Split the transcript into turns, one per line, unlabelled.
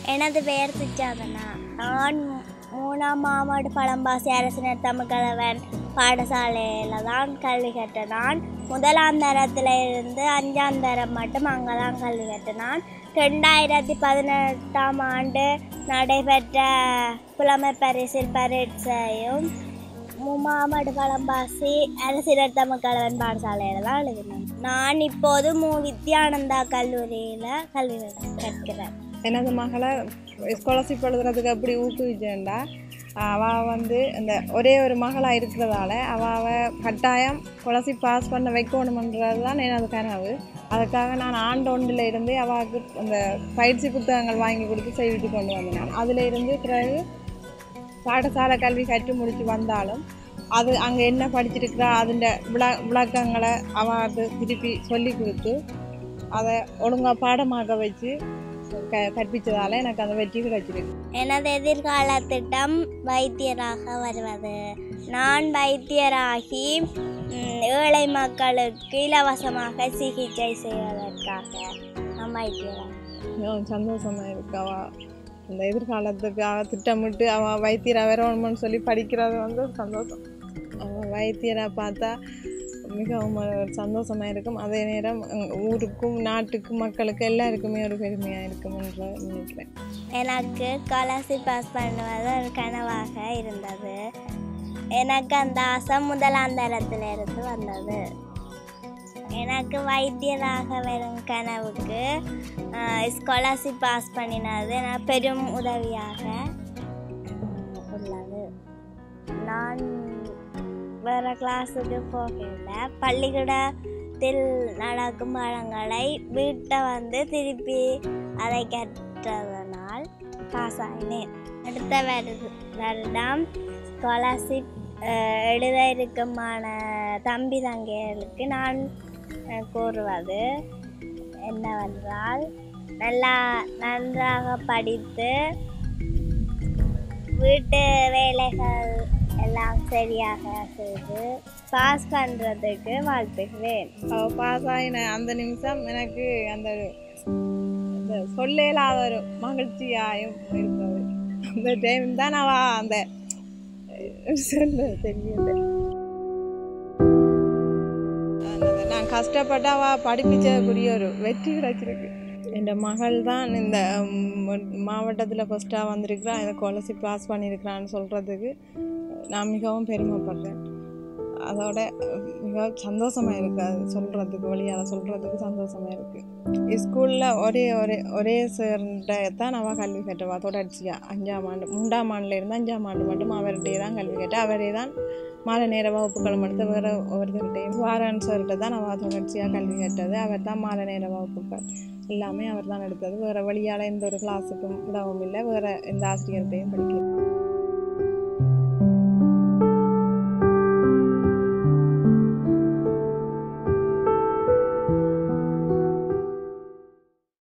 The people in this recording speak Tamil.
எனது பெயர் சுஜாதனா நான் மூணாம் மாவட்ட பழம்பாசி அரசினர் தமிழ்கலவன் பாடசாலையில் தான் கல்வி கற்றேன் நான் முதலாம் தரத்தில் இருந்து அஞ்சாம் தரம் மட்டும் அங்கே தான் கல்வி கற்றேன் நான் ரெண்டாயிரத்தி பதினெட்டாம் ஆண்டு நடைபெற்ற புலமை பரிசில் பரீட்சையும் மாவட்ட பழம்பாசி அரசினர் தமிழ்கலவன் பாடசாலையில் தான் எழுதினேன் நான் இப்போது மு வித்யானந்தா கல்லூரியில் கல்வி கற்கிறேன்
எனது மகளை ஸ்காலர்ஷிப் எழுதுறதுக்கு எப்படி ஊக்குவிச்சேன்டா அவள் வந்து இந்த ஒரே ஒரு மகளாக இருக்கிறதால அவள் அவள் கட்டாயம் ஸ்காலர்ஷிப் பாஸ் பண்ண வைக்கணுமன்றது தான் எனது கனவு அதுக்காக நான் ஆண்டு ஒன்றில் இருந்து அவளுக்கு அந்த பயிற்சி புத்தகங்கள் வாங்கி கொடுத்து செய்விட்டு கொண்டு வந்தேன் அதில் இருந்து பிறகு பாடசாலை கல்வி கற்று முடித்து வந்தாலும் அது அங்கே என்ன படிச்சிருக்கிறா அதில் விள விளக்கங்களை அவளுக்கு திருப்பி சொல்லி கொடுத்து அதை ஒழுங்காக பாடமாக்க வச்சு க கற்பித்ததால் எனக்கு அந்த வெற்றி கிடைச்சிருக்கு
எனது எதிர்கால திட்டம் வைத்தியராக வருவது நான் வைத்தியராகி ம், ஏழை மக்களுக்கு இலவசமாக சிகிச்சை செய்வதற்காக நான் வைத்தியராக
மிகவும் சந்தோஷமாக இருக்கு அவள் அந்த எதிர்காலத்துக்காக திட்டமிட்டு அவள் வைத்தியராக வரணும்னு சொல்லி படிக்கிறது வந்து ஒரு சந்தோஷம் அவள் வைத்தியராக பார்த்தா மிகவும் ஒரு சந்தோஷமாக இருக்கும் அதே நேரம் அங்க ஊருக்கும் நாட்டுக்கும் மக்களுக்கு எல்லாருக்குமே ஒரு பெருமையாக இருக்கும்ன்ற நினைக்கிறேன்
எனக்கு ஸ்காலர்ஷிப் பாஸ் பண்ணுவது ஒரு கனவாக இருந்தது எனக்கு அந்த ஆசை முதலாம் தரத்திலிருந்து வந்தது எனக்கு வைத்தியராக வரும் கனவுக்கு ஸ்காலர்ஷிப் பாஸ் பண்ணினது எனக்கு பெரும் உதவியாக அஹ், உள்ளது நான் வேறு கிளாஸுக்கு போகல பள்ளிக்கூடத்தில் நடக்கும் பாடங்களை வீட்டை வந்து திருப்பி அதை கற்றதனால் பாஸ் ஆகினேன் அடுத்த வருது வருடம் ஸ்காலர்ஷிப் எழுத இருக்குமான தம்பி தங்கைகளுக்கு நான் அஹ், கூறுவது என்னவென்றால் நல்லா நன்றாக படித்து வீட்டு வேலைகள் எல்லாம் சரியாக செய்து பாஸ் பண்ணுறதுக்கு வாழ்த்துகிறேன்
அவள் பாஸ் ஆகின அந்த நிமிஷம் எனக்கு அந்த அந்த சொல்ல இல்லாத ஒரு மகிழ்ச்சியாயும் இருக்கிறது அந்த டைம் தான் அவள் அந்த சொல்ல தெரியல அந்த நான் கஷ்டப்பட்டு அவள் படிப்பிச்சக்கூடிய ஒரு வெற்றி கிடைச்சிருக்கு என் மகள் தான் இந்த மாவட்டத்தில் ஃபஸ்ட்டாக வந்திருக்கிறா இந்த ஸ்காலர்ஷிப் பாஸ் பண்ணியிருக்கிறான்னு சொல்கிறதுக்கு நான் மிகவும் பெருமைப்படுறேன் அதோட மிகவும் சந்தோஷமாக இருக்குது அது சொல்கிறதுக்கு வழியால் சொல்கிறதுக்கு சந்தோஷமாக இருக்குது ஸ்கூலில் ஒரே ஒரே ஒரே சேர்ந்த தான் அவள் கல்வி கட்டுவா தொடர்ச்சியாக அஞ்சாம் ஆண்டு மூன்றாம் ஆண்டுலேருந்து அஞ்சாம் ஆண்டு மட்டும் அவர்கிட்டே தான் கல்வி கட்ட அவரே தான் மாலை நேர வகுப்புகள் மட்டும் வேறு ஒவ்வொருத்தர்கிட்டையும் வாரன் சார்கிட்ட தான் அவள் தொடர்ச்சியாக கல்வி கட்டது அவர் தான் மாலை நேர வகுப்புகள் எல்லாமே அவர் தான் எடுத்தது வேறு வழியால் எந்த ஒரு கிளாஸுக்கும் விடவும் இல்லை வேறு எந்த ஆசிரியர்கிட்டையும் படிக்க